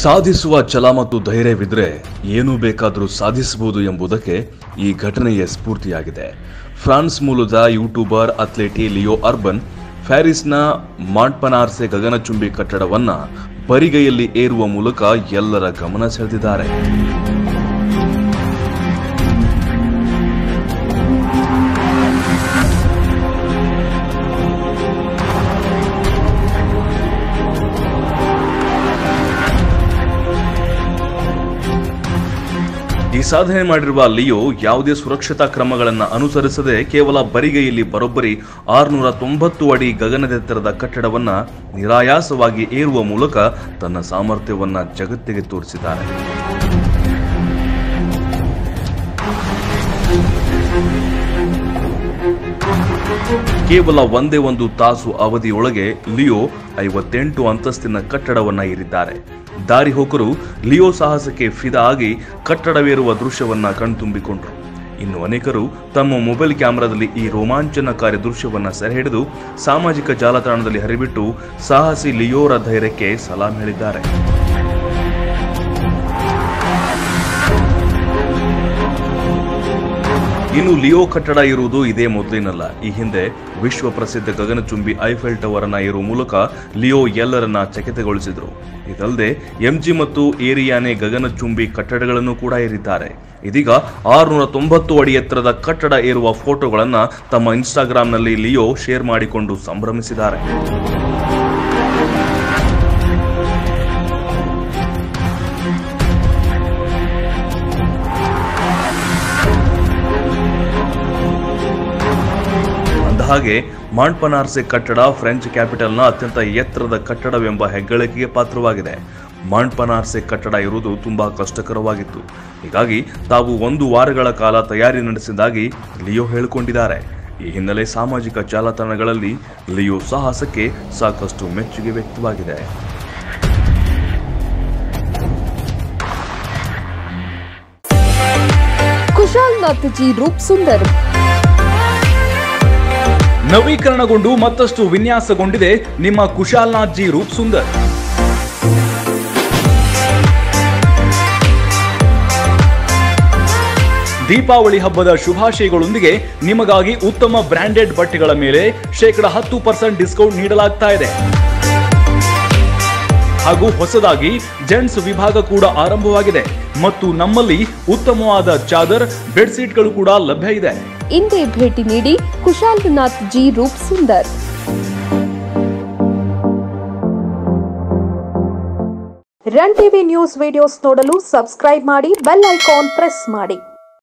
ಸಾಧಿಸುವ ಛಲ ಮತ್ತು ಧೈರ್ಯವಿದ್ರೆ ಏನು ಬೇಕಾದರೂ ಸಾಧಿಸಬಹುದು ಎಂಬುದಕ್ಕೆ ಈ ಘಟನೆಯ ಸ್ಫೂರ್ತಿಯಾಗಿದೆ ಫ್ರಾನ್ಸ್ ಮೂಲದ ಯೂಟ್ಯೂಬರ್ ಅಥ್ಲೆಟಿ ಲಿಯೋ ಅರ್ಬನ್ ಪ್ಯಾರಿಸ್ನ ಮಾಂಟ್ಪನಾರ್ಸೆ ಗಗನಚುಂಬಿ ಕಟ್ಟಡವನ್ನ ಬರಿಗೈಯಲ್ಲಿ ಏರುವ ಮೂಲಕ ಎಲ್ಲರ ಗಮನ ಸೆಳೆದಿದ್ದಾರೆ ಈ ಸಾಧನೆ ಮಾಡಿರುವ ಲಿಯೋ ಯಾವುದೇ ಸುರಕ್ಷತಾ ಕ್ರಮಗಳನ್ನು ಅನುಸರಿಸದೆ ಕೇವಲ ಬರಿಗೈಯಲ್ಲಿ ಬರೋಬ್ಬರಿ ಆರುನೂರ ತೊಂಬತ್ತು ಅಡಿ ಗಗನದೆತ್ತರದ ಕಟ್ಟಡವನ್ನ ನಿರಾಯಾಸವಾಗಿ ಏರುವ ಮೂಲಕ ತನ್ನ ಸಾಮರ್ಥ್ಯವನ್ನ ಜಗತ್ತಿಗೆ ತೋರಿಸಿದ್ದಾರೆ ಕೇವಲ ಒಂದೇ ಒಂದು ತಾಸು ಅವಧಿಯೊಳಗೆ ಲಿಯೋ ಐವತ್ತೆಂಟು ಅಂತಸ್ತಿನ ಕಟ್ಟಡವನ್ನ ಏರಿದ್ದಾರೆ ದಾರಿ ಹೋಕರು ಲಿಯೋ ಸಾಹಸಕ್ಕೆ ಫಿದಾ ಆಗಿ ಕಟ್ಟಡವೇರುವ ದೃಶ್ಯವನ್ನ ಕಣ್ತುಂಬಿಕೊಂಡ್ರು ಇನ್ನು ಅನೇಕರು ತಮ್ಮ ಮೊಬೈಲ್ ಕ್ಯಾಮೆರಾದಲ್ಲಿ ಈ ರೋಮಾಂಚನಕಾರಿ ದೃಶ್ಯವನ್ನ ಸೆರೆಹಿಡಿದು ಸಾಮಾಜಿಕ ಜಾಲತಾಣದಲ್ಲಿ ಹರಿಬಿಟ್ಟು ಸಾಹಸಿ ಲಿಯೋರ ಧೈರ್ಯಕ್ಕೆ ಸಲಾಂ ಹೇಳಿದ್ದಾರೆ ಇನ್ನು ಲಿಯೋ ಕಟ್ಟಡ ಇರುವುದು ಇದೇ ಮೊದಲೇನಲ್ಲ ಈ ಹಿಂದೆ ವಿಶ್ವ ಪ್ರಸಿದ್ಧ ಗಗನಚುಂಬಿ ಐಫೆಲ್ ಟವರ್ ಅನ್ನ ಏರುವ ಮೂಲಕ ಲಿಯೋ ಎಲ್ಲರನ್ನ ಚಕಿತಗೊಳಿಸಿದ್ರು ಇದಲ್ಲದೆ ಎಂಜಿ ಮತ್ತು ಏರಿಯಾನೆ ಗಗನಚುಂಬಿ ಕಟ್ಟಡಗಳನ್ನು ಕೂಡ ಏರಿದ್ದಾರೆ ಇದೀಗ ಆರುನೂರ ತೊಂಬತ್ತು ಅಡಿ ಎತ್ತರದ ಕಟ್ಟಡ ಏರುವ ಫೋಟೋಗಳನ್ನ ತಮ್ಮ ಇನ್ಸ್ಟಾಗ್ರಾಂನಲ್ಲಿ ಲಿಯೋ ಶೇರ್ ಮಾಡಿಕೊಂಡು ಸಂಭ್ರಮಿಸಿದ್ದಾರೆ ಅಂದಹಾಗೆ ಮಾಂಟ್ಪನಾರ್ಸೆ ಕಟ್ಟಡ ಫ್ರೆಂಚ್ ಕ್ಯಾಪಿಟಲ್ನ ಅತ್ಯಂತ ಎತ್ತರದ ಕಟ್ಟಡವೆಂಬ ಹೆಗ್ಗಳಿಕೆಗೆ ಪಾತ್ರವಾಗಿದೆ ಮಾಂಟ್ಪನಾರ್ಸೆ ಕಟ್ಟಡ ಇರುವುದು ತುಂಬಾ ಕಷ್ಟಕರವಾಗಿತ್ತು ಹೀಗಾಗಿ ತಾವು ಒಂದು ವಾರಗಳ ಕಾಲ ತಯಾರಿ ನಡೆಸಿದಾಗಿ ಲಿಯೋ ಹೇಳಿಕೊಂಡಿದ್ದಾರೆ ಈ ಹಿನ್ನೆಲೆ ಸಾಮಾಜಿಕ ಜಾಲತಾಣಗಳಲ್ಲಿ ಲಿಯೋ ಸಾಹಸಕ್ಕೆ ಸಾಕಷ್ಟು ಮೆಚ್ಚುಗೆ ವ್ಯಕ್ತವಾಗಿದೆ ಕುಶಾಲ್ ನಾಥ್ ಜಿ ರೂಪ್ ಸುಂದರ್ ನವೀಕರಣಗೊಂಡು ಮತ್ತಷ್ಟು ವಿನ್ಯಾಸಗೊಂಡಿದೆ ನಿಮ್ಮ ಕುಶಾಲ್ನಾಥ್ ಜಿ ರೂಪ್ ಸುಂದರ್ ದೀಪಾವಳಿ ಹಬ್ಬದ ಶುಭಾಶಯಗಳೊಂದಿಗೆ ನಿಮಗಾಗಿ ಉತ್ತಮ ಬ್ರಾಂಡೆಡ್ ಬಟ್ಟೆಗಳ ಮೇಲೆ ಶೇಕಡ ಹತ್ತು ಪರ್ಸೆಂಟ್ ಡಿಸ್ಕೌಂಟ್ ನೀಡಲಾಗ್ತಾ ಇದೆ ಹಾಗೂ ಹೊಸದಾಗಿ ಜೆಂಟ್ಸ್ ವಿಭಾಗ ಕೂಡ ಆರಂಭವಾಗಿದೆ ಮತ್ತು ನಮ್ಮಲ್ಲಿ ಉತ್ತಮವಾದ ಚಾದರ್ ಬೆಡ್ಶೀಟ್ಗಳು ಕೂಡ ಲಭ್ಯ ಇದೆ ಇಂದೇ ಭೇಟಿ ನೀಡಿ Kushal Nath G Roop Sundar run TV news videos ನೋಡಲು ಸಬ್ಸ್ಕ್ರೈಬ್ ಮಾಡಿ ಬೆಲ್ ಐಕಾನ್ ಪ್ರೆಸ್ ಮಾಡಿ